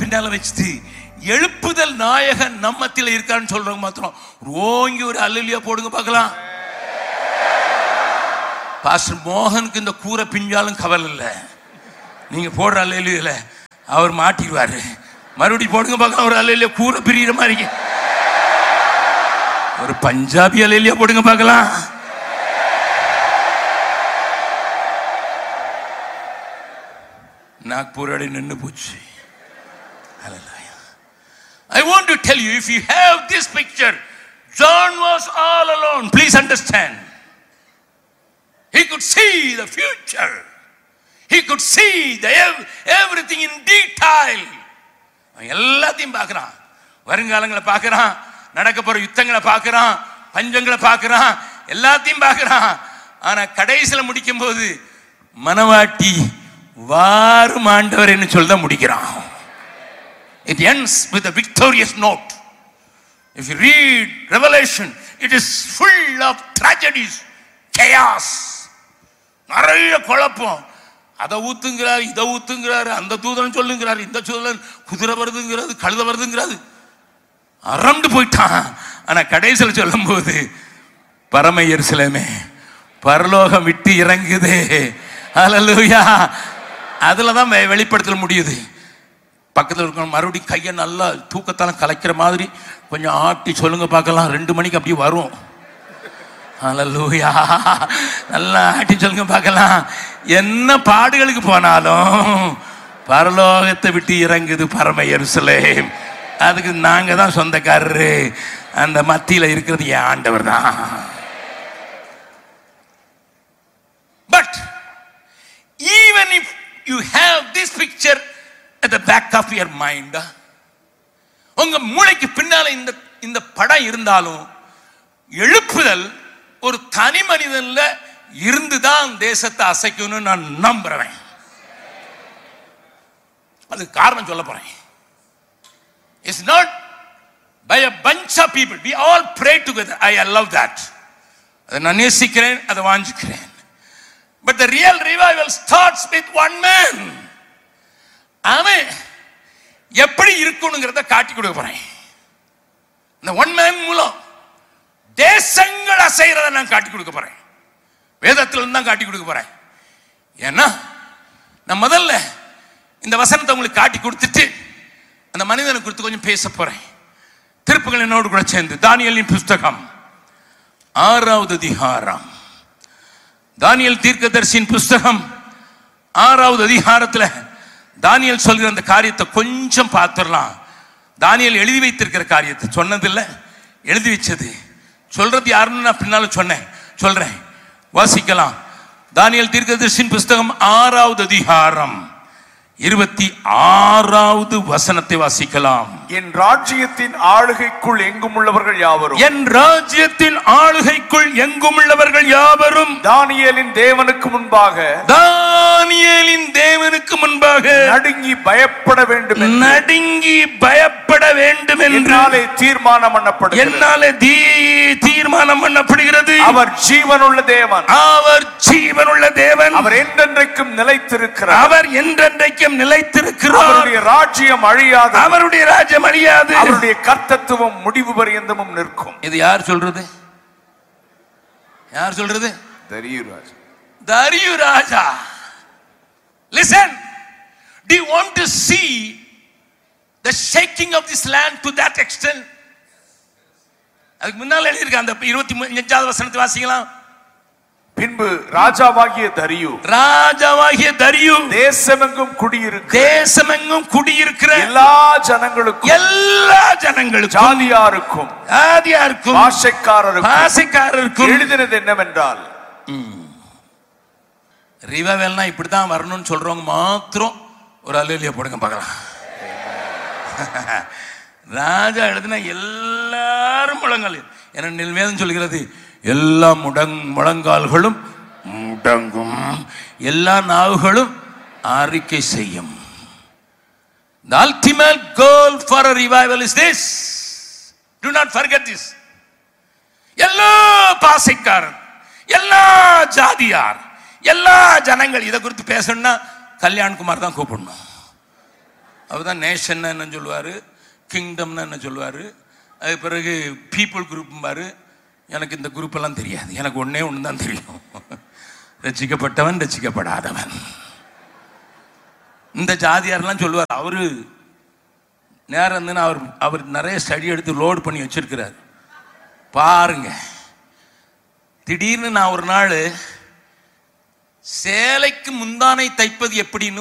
பின்னால வச்சுட்டு எழுப்புதல் நாயகன் நம்மத்தில் இருக்கான்னு சொல்றவங்க மாத்திரம் ஓங்கி ஒரு அல்லலியா போடுங்க பார்க்கலாம் பாஸ்டர் மோகனுக்கு இந்த கூரை பிஞ்சாலும் கவலை இல்லை நீங்க போடுற அல்லையில அவர் மாட்டிடுவாரு மறுபடியும் போடுங்க பார்க்கலாம் ஒரு அல்லையில கூரை பிரியிற மாதிரி ஒரு பஞ்சாபி அலையிலியா போடுங்க பார்க்கலாம் நாக்பூர் அடி நின்று போச்சு Hallelujah. I want to tell you if you have this picture, John was all alone. Please understand. He could see the future. He could see the ev- everything in detail. அவன் எல்லாத்தையும் பார்க்கறான் வருங்காலங்களை பார்க்கறான் நடக்க போற யுத்தங்களை பார்க்கறான் பஞ்சங்களை பார்க்கறான் எல்லாத்தையும் பார்க்கறான் ஆனா கடைசியில முடிக்கும் போது மனவாட்டி வாரும் ஆண்டவர் என்று சொல்ல முடிக்கிறான் It ends with a victorious note. If you read Revelation, it is full of tragedies, chaos. நிறைய குழப்பம் அதை ஊத்துங்கிறார் இதை ஊத்துங்கிறாரு அந்த தூதன் சொல்லுங்கிறாரு இந்த தூதன் குதிரை வருதுங்கிறது கழுத வருதுங்கிறது அரண்டு போயிட்டான் ஆனா கடைசியில் சொல்லும்போது பரம எருசலேமே பரலோகம் விட்டு இறங்குதே ஹalleluya அதுல தான் வெ- வெளிப்படுத்தல் முடியுது பக்கத்தில் இருக்க மறுபடியும் கையை நல்லா தூக்கத்தால கலைக்கிற மாதிரி கொஞ்சம் ஆட்டி சொல்லுங்க பார்க்கலாம் ரெண்டு மணிக்கு அப்படியே வரும் ஹalleluya நல்லா ஆட்டி சொல்லுங்க பார்க்கலாம் என்ன பாடுகளுக்கு போனாலும் பரலோகத்தை விட்டு இறங்குது பரம எருசலேம் அதுக்கு நாங்க தான் சொந்தக்காரரு அந்த மத்தியில இருக்கிறது என் ஆண்டவர் தான் but even if you have this picture at the back of your mind உங்க மூளைக்கு பின்னால இந்த இந்த படம் இருந்தாலும் எழுப்புதல் ஒரு தனி மனிதன்ல இருந்துதான் தேசத்தை அசைக்கணும்னு நான் நம்புறேன் அதுக்கு காரணம் சொல்ல போறேன் it's not by a bunch of people we all pray together i love that அதை நான் நேசிக்கிறேன் அதை வாஞ்சிக்கிறேன் but the real revival starts with one man அவன் எப்படி இருக்கணுங்கிறத காட்டி கொடுக்க போறேன் இந்த ஒன் மேன் மூலம் தேசங்கள் அசைறத நான் காட்டி கொடுக்க போறேன் வேதத்துல இருந்து தான் காட்டி கொடுக்க போறேன் ஏன்னா நான் முதல்ல இந்த வசனத்தை உங்களுக்கு காட்டி கொடுத்துட்டு அந்த மனிதனை குறித்து கொஞ்சம் பேச போறேன் திருப்புகள் என்னோடு கூட சேர்ந்து தானியலின் புஸ்தகம் ஆறாவது அதிகாரம் தானியல் தீர்க்கதரிசியின் புஸ்தகம் ஆறாவது அதிகாரத்துல தானியல் சொல்கிற அந்த காரியத்தை கொஞ்சம் பார்த்துடலாம் தானியல் எழுதி வைத்திருக்கிற காரியத்தை சொன்னதில்லை எழுதி வச்சது சொல்றது யாருன்னு நான் பின்னால சொன்னேன் சொல்றேன் வாசிக்கலாம் தானியல் தீர்க்கதரிசியின் புஸ்தகம் ஆறாவது அதிகாரம் இருபத்தி ஆறாவது வசனத்தை வாசிக்கலாம் என் ராஜ்யத்தின் ஆளுகைக்குள் எங்கும் உள்ளவர்கள் யாவரும் என் ராஜ்யத்தின் ஆளுகைக்குள் எங்கும் உள்ளவர்கள் யாவரும் தானியேலின் தேவனுக்கு முன்பாக தானியேலின் தேவனுக்கு முன்பாக நடுங்கி பயப்பட வேண்டும் என்று நடுங்கி பயப்பட வேண்டும் என்று என்னாலே தீர்மானம் பண்ணப்படுகிறது என்னாலே தீ- தீர்மானம் பண்ணப்படுகிறது அவர் ஜீவனுள்ள தேவன் அவர் ஜீவனுள்ள தேவன் அவர் என்றென்றைக்கும் நிலைத்திருக்கிறார் அவர் என்றென்றைக்கும் நிலைத்திருக்கிறார் அவருடைய ராஜ்யம் அழியாது அவருடைய ராஜ்யம் அழியாது அவருடைய கர்த்தத்துவம் முடிவு பரியந்தமும் நிற்கும் இது யார் சொல்றது யார் சொல்றது தெரியுராஜ் Dariu Raja. Listen. Do you want to see the shaking of this land to that extent? அதுக்கு முன்னால் எழுதியிருக்க அந்த இருபத்தி அஞ்சாவது வசனத்தை வாசிக்கலாம் பின்பு ராஜாவாகிய தரியு ராஜாவாகிய தரியு தேசமெங்கும் குடியிருக்க தேசமெங்கும் குடியிருக்கிற எல்லா ஜனங்களுக்கும் எல்லா ஜனங்களுக்கும் ஜாதியாருக்கும் ஆதியாருக்கும் பாஷைக்காரருக்கும் பாசைக்காரருக்கும் எழுதினது என்னவென்றால் ரிவைவல்னா இப்படித்தான் வரணும்னு சொல்றவங்க மாத்திரம் ஒரு அலுவலியை போடுங்க பார்க்கலாம் ராஜா எழுதின எல்லாரும் முழங்கால் என நில்வேதம் சொல்கிறது எல்லா முடங் முழங்கால்களும் முடங்கும் எல்லா நாவுகளும் அறிக்கை செய்யும் The ultimate goal for a revival is this. Do not forget this. எல்லா பாசைக்காரன் எல்லா ஜாதியார் எல்லா ஜனங்கள் இதை குறித்து பேசணும்னா கல்யாண்குமார் தான் கூப்பிடணும் அவர் தான் நேஷன் என்ன சொல்லுவார் கிங்டம்னு என்ன சொல்லுவார் அது பிறகு பீப்புள் குரூப்பும்பாரு எனக்கு இந்த குரூப் எல்லாம் தெரியாது எனக்கு ஒண்ணே ஒன்று தான் தெரியும் ரசிக்கப்பட்டவன் ரசிக்கப்படாதவன் இந்த ஜாதியார்லாம் சொல்லுவார் அவரு நேரம் இருந்துன்னு அவர் அவர் நிறைய ஸ்டடி எடுத்து லோடு பண்ணி வச்சிருக்கிறார் பாருங்க திடீர்னு நான் ஒரு நாள் சேலைக்கு முந்தானை தைப்பது எப்படின்னு